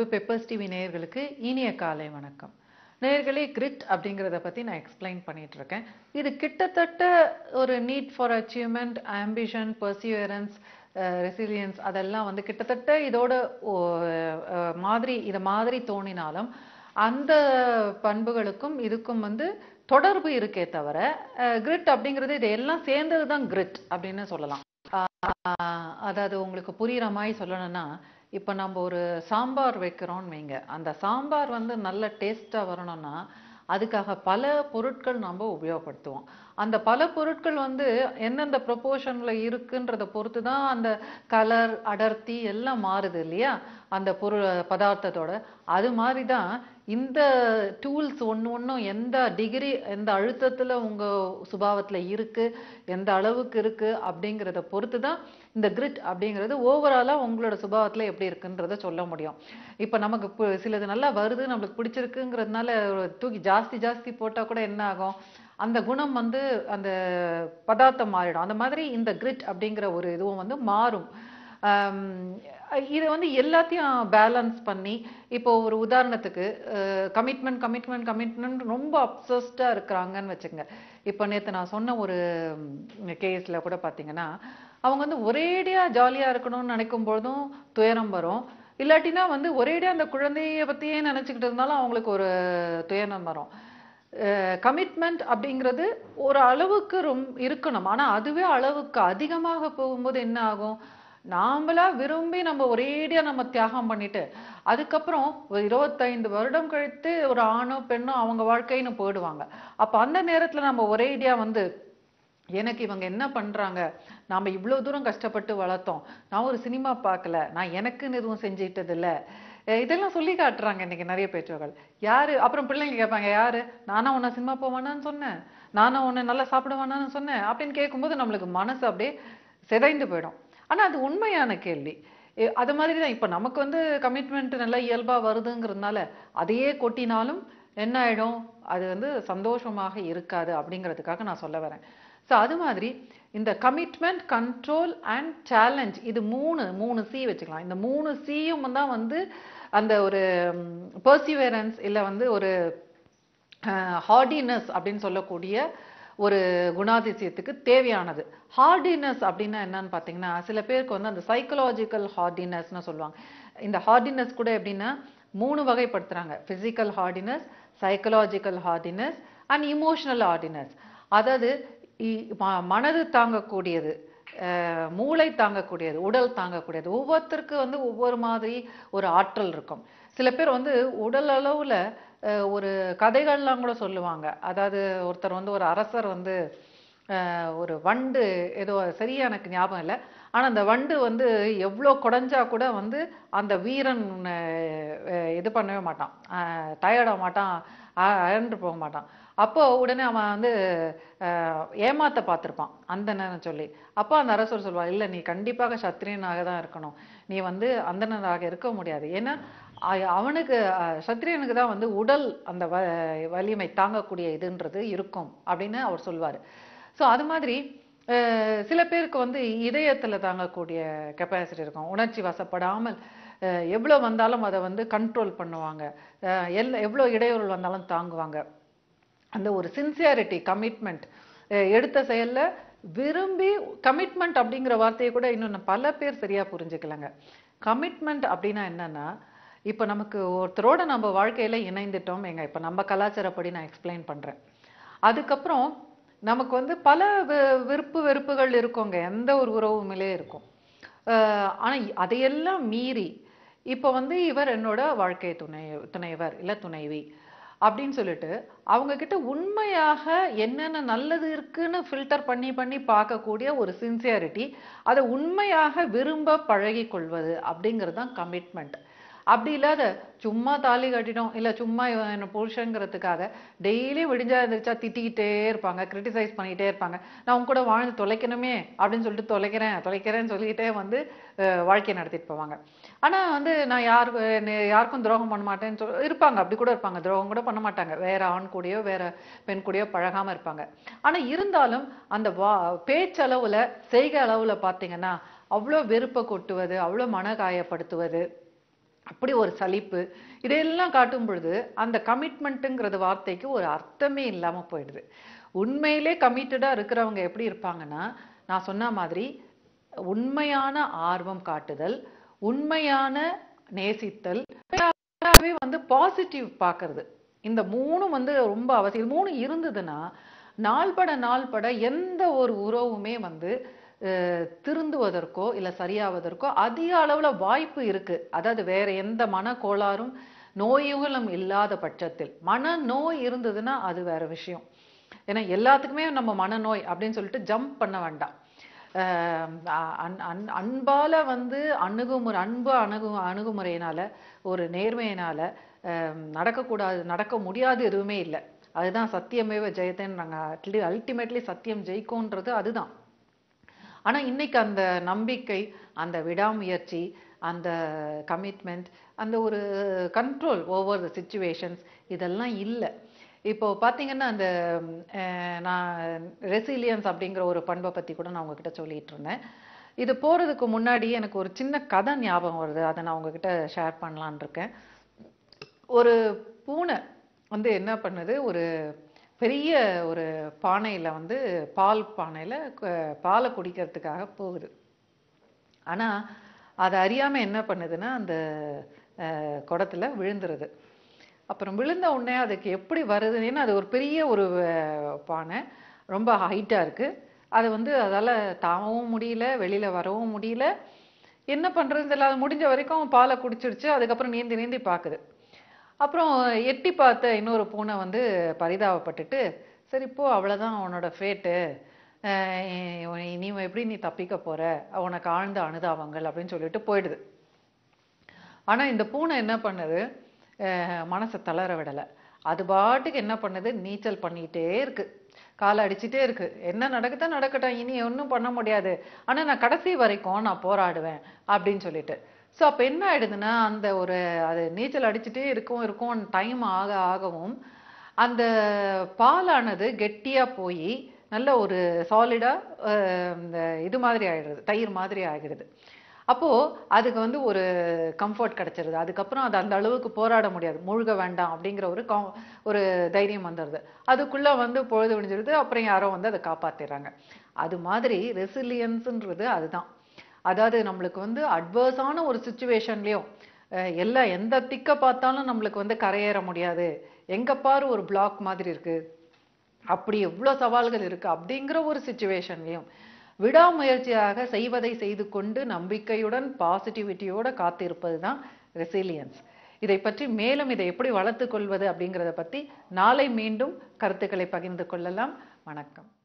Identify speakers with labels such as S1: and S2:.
S1: அன்பு peppers TV நேயர்களுக்கு இனிய காலை வணக்கம் நேயர்களே கிரிட் அப்படிங்கிறத பற்றி நான் எக்ஸ்பிளைன் பண்ணிட்டு இருக்கேன் இது கிட்டத்தட்ட ஒரு need for achievement ambition perseverance resilience அதெல்லாம் வந்து கிட்டத்தட்ட இதோட ஓ, அஹ், மாதிரி இதை மாதிரி தோணினாலும் அந்த பண்புகளுக்கும் இதுக்கும் வந்து தொடர்பு இருக்கே தவிர கிரிட் அப்படிங்கிறது இது எல்லாம் சேர்ந்தது தான் கிரிட் அப்படின்னு சொல்லலாம் ஆஹ் அதாவது உங்களுக்கு புரியுற மாதிரி சொல்லணும்னா இப்போ நம்ம ஒரு சாம்பார் வைக்கிறோம்னு வைங்க அந்த சாம்பார் வந்து நல்ல டேஸ்ட்டாக வரணும்னா அதுக்காக பல பொருட்கள் நம்ம உபயோகப்படுத்துவோம் அந்த பல பொருட்கள் வந்து எந்தெந்த ப்ரொபோர்ஷனில் இருக்குன்றத பொறுத்து தான் அந்த கலர் அடர்த்தி எல்லாம் மாறுது இல்லையா அந்த பொருள் பதார்த்தத்தோட அது மாதிரி தான் இந்த டூல்ஸ் ஒன்று ஒன்றும் எந்த டிகிரி எந்த அழுத்தத்தில் உங்கள் சுபாவத்தில் இருக்குது எந்த அளவுக்கு இருக்குது அப்படிங்கிறத பொறுத்து தான் இந்த கிரிட் அப்படிங்கிறது ஓவராலாக உங்களோட சுபாவத்தில் எப்படி இருக்குன்றத சொல்ல முடியும் இப்போ நமக்கு பு- சிலது நல்லா வருது நம்மளுக்கு பிடிச்சிருக்குங்கிறதுனால ஒரு தூக்கி ஜாஸ்தி ஜாஸ்தி போட்டால் கூட என்ன ஆகும் அந்த குணம் வந்து அந்த பதார்த்தம் மாறிடும் அந்த மாதிரி இந்த கிரிட் அப்படிங்கிற ஒரு இதுவும் வந்து மாறும் ஆம், இது வந்து எல்லாத்தையும் பேலன்ஸ் பண்ணி இப்போ ஒரு உதாரணத்துக்கு கமிட்மெண்ட் கமிட்மெண்ட் கமிட்மெண்ட் ரொம்ப அப்சஸ்டாக இருக்கிறாங்கன்னு வச்சுங்க இப்போ நேற்று நான் சொன்ன ஒரு கேஸில் கூட பார்த்தீங்கன்னா அவங்க வந்து ஒரேடியாக ஜாலியாக இருக்கணும்னு நினைக்கும் பொழுதும் துயரம் வரும் இல்லாட்டினா வந்து ஒரேடியாக அந்த குழந்தைய பற்றியே நினச்சிக்கிட்டு இருந்தாலும் அவங்களுக்கு ஒரு துயரம் வரும் கமிட்மெண்ட் அப்படிங்கிறது ஒரு அளவுக்கு ரொம் இருக்கணும் ஆனா அதுவே அளவுக்கு அதிகமாக போகும்போது என்ன ஆகும் நாமளா விரும்பி நம்ம ஒரேடியா நம்ம தியாகம் பண்ணிட்டு அதுக்கப்புறம் ஒரு இருபத்தைந்து வருடம் கழித்து ஒரு ஆணோ பெண்ணோ அவங்க வாழ்க்கைன்னு போயிடுவாங்க அப்ப அந்த நேரத்துல நம்ம ஒரேடியா வந்து எனக்கு இவங்க என்ன பண்றாங்க நாம இவ்வளவு தூரம் கஷ்டப்பட்டு வளர்த்தோம் நான் ஒரு சினிமா பார்க்கல நான் எனக்குன்னு எதுவும் செஞ்சிட்டது இல்ல அஹ் இதெல்லாம் சொல்லி காட்டுறாங்க இன்னைக்கு நிறைய பெற்றோர்கள் யாரு அப்புறம் பிள்ளைங்க கேட்பாங்க யாரு நானா உன்னை சினிமா போவானான்னு சொன்னேன் நானா உன்னை நல்லா சாப்பிடுவானான்னு சொன்னேன் அப்படின்னு கேட்கும்போது நம்மளுக்கு மனசு அப்படியே சிதைந்து போயிடும் ஆனா அது உண்மையான கேள்வி எ- அது மாதிரி தான் இப்போ நமக்கு வந்து கமிட்மெண்ட் நல்லா இயல்பா வருதுங்கிறதுனால அதையே கொட்டினாலும் என்ன ஆயிடும் அது வந்து சந்தோஷமாக இருக்காது அப்படிங்கிறதுக்காக நான் சொல்ல வரேன் ஸோ அது மாதிரி இந்த கமிட்மெண்ட் கண்ட்ரோல் அண்ட் சேலஞ்ச் இது மூணு மூணு சி வச்சுக்கலாம் இந்த மூணு சியும் தான் வந்து அந்த ஒரு பர்சிவரன்ஸ் இல்லை வந்து ஒரு ஹார்டினஸ் அப்படின்னு சொல்லக்கூடிய ஒரு குணாதிசயத்துக்கு தேவையானது ஹார்டினஸ் அப்படின்னா என்னன்னு பார்த்தீங்கன்னா சில பேருக்கு வந்து அந்த சைக்கலாஜிக்கல் ஹார்டினஸ்னு சொல்லுவாங்க இந்த ஹார்டினஸ் கூட எப்படின்னா மூணு வகைப்படுத்துறாங்க physical hardiness psychological hardiness and emotional hardiness அதாவது இ- ம- மனது தாங்கக்கூடியது அஹ், மூளை தாங்கக்கூடியது உடல் தாங்கக்கூடியது ஒவ்வொருத்தருக்கு வந்து ஒவ்வொரு மாதிரி ஒரு ஆற்றல் இருக்கும் சில பேர் வந்து உடல் அளவுல அஹ், ஒரு கதைகள்லாம் கூட சொல்லுவாங்க அதாவது ஒருத்தர் வந்து ஒரு அரசர் வந்து அஹ், ஒரு வண்டு ஏதோ சரியா எனக்கு ஞாபகம் இல்லை ஆனா அந்த வண்டு வந்து எவ்வளோ குடைஞ்சா கூட வந்து அந்த வீரன் அஹ், அஹ், இது பண்ணவே மாட்டான் டயர்டாக மாட்டான் அ- அயர்ந்து போக மாட்டான் அப்போ உடனே அவன் வந்து அஹ், ஏமாத்த பார்த்திருப்பான் அந்த நேரம் சொல்லி அப்போ அந்த அரசர் சொல்லுவா இல்லை நீ கண்டிப்பாக சத்திரியனாக தான் இருக்கணும் நீ வந்து அந்தனராக இருக்க முடியாது ஏன்னா அ- அவனுக்கு அஹ், சத்திரியனுக்கு தான் வந்து உடல் அந்த வ வலிமை தாங்கக்கூடிய இதுன்றது இருக்கும் அப்படின்னு அவர் சொல்வார் ஸோ அது மாதிரி அஹ், சில பேருக்கு வந்து இதயத்துல தாங்கக்கூடிய கெப்பாசிட்டி இருக்கும் உணர்ச்சி வசப்படாமல் அஹ், எவ்வளோ வந்தாலும் அதை வந்து கண்ட்ரோல் பண்ணுவாங்க அஹ், எல்ல எவ்வளோ இடையூறு வந்தாலும் தாங்குவாங்க அந்த ஒரு சின்சியாரிட்டி கமிட்மெண்ட் எடுத்த செயல்ல விரும்பி கமிட்மெண்ட் அப்படிங்கிற வார்த்தையை கூட இன்னும் பல பேர் சரியா புரிஞ்சுக்கலங்க கமிட்மெண்ட் அப்படின்னா என்னன்னா இப்போ நமக்கு ஒருத்தரோட நம்ம வாழ்க்கையில இணைந்துட்டோம் எங்க இப்போ நம்ம கலாச்சாரப்படி நான் எக்ஸ்பிளைன் பண்றேன் அதுக்கப்புறம் நமக்கு வந்து பல வி- விருப்பு வெறுப்புகள் இருக்குங்க எந்த ஒரு உறவுமிலே இருக்கும் அஹ் ஆனா இ- அதையெல்லாம் மீறி இப்போ வந்து இவர் என்னோட வாழ்க்கை துணை துணைவர் இல்ல துணைவி அப்படின்னு சொல்லிட்டு அவங்க கிட்ட உண்மையாக என்னென்ன நல்லது இருக்குன்னு ஃபில்டர் பண்ணி பண்ணி பார்க்கக்கூடிய ஒரு சின்சியாரிட்டி அதை உண்மையாக விரும்ப பழகி கொள்வது அப்படிங்கிறது தான் கமிட்மெண்ட் அப்படி இல்லாத சும்மா தாலி கட்டிட்டோம் இல்ல சும்மா இவன் என்ன புருஷங்கிறதுக்காக டெய்லி விடிஞ்சா இருந்துச்சா திட்டிக்கிட்டே இருப்பாங்க கிரிட்டிசைஸ் பண்ணிக்கிட்டே இருப்பாங்க நான் உங்க கூட வாழ்ந்து தொலைக்கணுமே அப்படின்னு சொல்லிட்டு தொலைக்கிறேன் தொலைக்கிறேன்னு சொல்லிக்கிட்டே வந்து அஹ், வாழ்க்கையை நடத்திட்டு போவாங்க ஆனா வந்து நான் யார் நே- யாருக்கும் துரோகம் பண்ண மாட்டேன்னு சொல் இருப்பாங்க அப்படி கூட இருப்பாங்க துரோகம் கூட பண்ண மாட்டாங்க வேற ஆண் கூடயோ வேற பெண் கூடயோ பழகாம இருப்பாங்க ஆனா இருந்தாலும் அந்த வா பேச்சளவுல செய்கை அளவுல பாத்தீங்கன்னா அவ்வளோ வெறுப்பை கொட்டுவது அவ்வளோ மன காயப்படுத்துவது அப்படி ஒரு சலிப்பு இதையெல்லாம் காட்டும் பொழுது அந்த கமிட்மெண்ட்டுங்கிறது வார்த்தைக்கு ஒரு அர்த்தமே இல்லாம போயிடுது உண்மையிலே கமிட்டடா இருக்கிறவங்க எப்படி இருப்பாங்கன்னா நான் சொன்ன மாதிரி உண்மையான ஆர்வம் காட்டுதல் உண்மையான நேசித்தல் உண்மையாவே வந்து பாசிட்டிவ் பார்க்கறது இந்த மூணும் வந்து ரொம்ப அவசியம் இது மூணு இருந்ததுன்னா நாள்பட நாள்பட எந்த ஒரு உறவுமே வந்து அஹ், திருந்துவதற்கோ இல்ல சரியாவதற்கோ அதிக அளவுல வாய்ப்பு இருக்கு அதாவது வேற எந்த மன கோளாறும் நோய்களும் இல்லாத பட்சத்தில் மன நோய் இருந்ததுன்னா அது வேற விஷயம் ஏன்னா எல்லாத்துக்குமே நம்ம மனநோய் அப்படின்னு சொல்லிட்டு ஜம்ப் பண்ண வேண்டாம் ஆஹ் அன்- அன்- அன்பால வந்து அணுகுமுறை அன்பு அணுகு அணுகுமுறையினால ஒரு நேர்மையினால ஆஹ் நடக்கக்கூடாது நடக்க முடியாது எதுவுமே இல்லை அதுதான் சத்தியமேவ ஜெயத்தேன்னு நாங்கள் அல்டிமேட்லி சத்தியம் ஜெயிக்கும்ன்றது அதுதான் ஆனா இன்னைக்கு அந்த நம்பிக்கை அந்த விடாமுயற்சி அந்த கமிட்மெண்ட் அந்த ஒரு கண்ட்ரோல் ஓவர் த சுச்சுவேஷன்ஸ் இதெல்லாம் இல்லை இப்போ பார்த்தீங்கன்னா அந்த ம், அஹ், நான் ரெசிலியன்ஸ் அப்படிங்கிற ஒரு பண்பை பத்தி கூட நான் உங்ககிட்ட சொல்லிட்டு இருந்தேன் இது போறதுக்கு முன்னாடி எனக்கு ஒரு சின்ன கதை ஞாபகம் வருது அதை நான் உங்ககிட்ட ஷேர் பண்ணலான்னு இருக்கேன் ஒரு பூனை வந்து என்ன பண்ணுது ஒரு பெரிய ஒரு பானையில வந்து பால் பானையில க- பாலை குடிக்கிறதுக்காக போகுது ஆனா அது அறியாம என்ன பண்ணுதுன்னா அந்த அஹ், குடத்துல விழுந்துருது அப்புறம் விழுந்த உடனே அதுக்கு எப்படி வருதுன்னு அது ஒரு பெரிய ஒரு அஹ், பானை ரொம்ப ஹைட்டா இருக்கு அது வந்து அதால தாவவும் முடியல வெளியில வரவும் முடியல என்ன பண்றதுன்னு தெரியல அது முடிஞ்ச வரைக்கும் பாலை குடிச்சிடுச்சு அதுக்கப்புறம் நீந்தி நீந்தி பாக்குது அப்புறம் எட்டி பார்த்த இன்னொரு பூனை வந்து பரிதாபப்பட்டுட்டு சரி போ அவ்வளவுதான் உன்னோட ஃபேட்டு நீ எப்படி நீ தப்பிக்க போற உனக்கு ஆழ்ந்த அனுதாபங்கள் அப்படின்னு சொல்லிட்டு போயிடுது ஆனா இந்த பூனை என்ன பண்ணுது அஹ் மனசை தளர விடல அது பாட்டுக்கு என்ன பண்ணுது நீச்சல் பண்ணிட்டே இருக்கு காலை அடிச்சிட்டே இருக்கு என்ன நடக்குதோ நடக்கட்டும் இனி ஒண்ணும் பண்ண முடியாது ஆனா நான் கடைசி வரைக்கும் நான் போராடுவேன் அப்படின்னு சொல்லிட்டு சோ அப்ப என்ன ஆயிடுதுன்னா அந்த ஒரு அது நீச்சல் அடிச்சிட்டே இருக்கும் இருக்கும் டைம் ஆக ஆகவும் அந்த பாலானது கெட்டியா போய் நல்ல ஒரு சாலிடா இந்த இது மாதிரி ஆயிடுறது தயிர் மாதிரி ஆகிடுது அப்போ அதுக்கு வந்து ஒரு கம்ஃபர்ட் கிடைச்சிருது அதுக்கப்புறம் அது அந்த அளவுக்கு போராட முடியாது மூழ்க வேண்டாம் அப்படிங்கிற ஒரு com- ஒரு தைரியம் வந்துடுது அதுக்குள்ள வந்து பொழுது விடிஞ்சிருது அப்புறம் யாரோ வந்து அதை காப்பாத்திடுறாங்க அது மாதிரி ரெசிலியன்ஸ்ன்றது அதுதான் அதாவது நம்மளுக்கு வந்து அட்வர்ஸான ஒரு சுச்சுவேஷன்லயும் எல்லா எந்த திக்க பார்த்தாலும் நம்மளுக்கு வந்து கரையேற முடியாது எங்க பாரு ஒரு பிளாக் மாதிரி இருக்கு அப்படி எவ்வளவு சவால்கள் இருக்கு அப்படிங்கிற ஒரு சுச்சுவேஷன்லயும் விடாமுயற்சியாக செய்வதை செய்து கொண்டு நம்பிக்கையுடன் பாசிட்டிவிட்டியோட காத்திருப்பது தான் ரெசிலியன்ஸ் இதை பற்றி மேலும் இதை எப்படி வளர்த்துக் கொள்வது அப்படிங்கிறத பத்தி நாளை மீண்டும் கருத்துக்களை பகிர்ந்து கொள்ளலாம் வணக்கம்